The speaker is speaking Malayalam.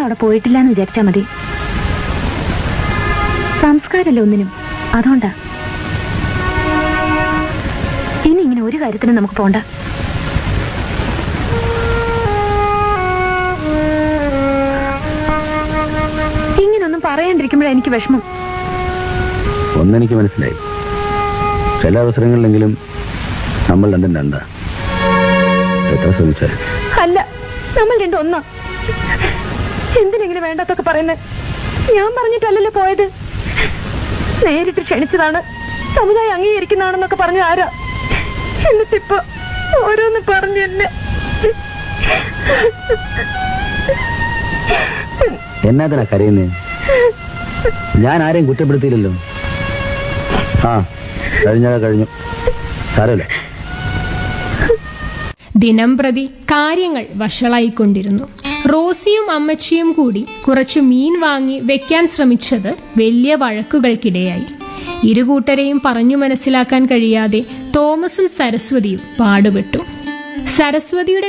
അവിടെ പോയിട്ടില്ല എന്ന് വിചാരിച്ചാ മതി സംസ്കാരമല്ല ഒന്നിനും അതുകൊണ്ടാ ഇനി ഇങ്ങനെ ഒരു കാര്യത്തിനും നമുക്ക് പോണ്ട ഇങ്ങനൊന്നും പറയാണ്ടിരിക്കുമ്പോഴാ എനിക്ക് വിഷമം ഒന്നെനിക്ക് മനസ്സിലായി ചില അവസരങ്ങളിലെങ്കിലും നമ്മൾ രണ്ടും രണ്ടാ എത്ര ശ്രമിച്ചാലും അല്ല നമ്മൾ രണ്ടും ഒന്നാ എന്തിനെങ്ങനെ വേണ്ടാത്തൊക്കെ പറയുന്നത് ഞാൻ പറഞ്ഞിട്ടല്ലല്ലോ പോയത് നേരിട്ട് ക്ഷണിച്ചതാണ് സമുദായം അംഗീകരിക്കുന്നതാണെന്നൊക്കെ പറഞ്ഞ ആരാ എന്നിട്ടിപ്പോ ഓരോന്ന് പറഞ്ഞു എന്നെ എന്നാത്തിനാ കരയുന്നേ ഞാൻ ആരെയും കുറ്റപ്പെടുത്തിയില്ലല്ലോ ആ കഴിഞ്ഞാ കഴിഞ്ഞു സാരമില്ല ദിനം പ്രതി കാര്യങ്ങൾ വഷളായിക്കൊണ്ടിരുന്നു റോസിയും അമ്മച്ചിയും കൂടി കുറച്ചു മീൻ വാങ്ങി വെക്കാൻ ശ്രമിച്ചത് വലിയ വഴക്കുകൾക്കിടയായി ഇരുകൂട്ടരെയും പറഞ്ഞു മനസ്സിലാക്കാൻ കഴിയാതെ തോമസും സരസ്വതിയും പാടുപെട്ടു സരസ്വതിയുടെ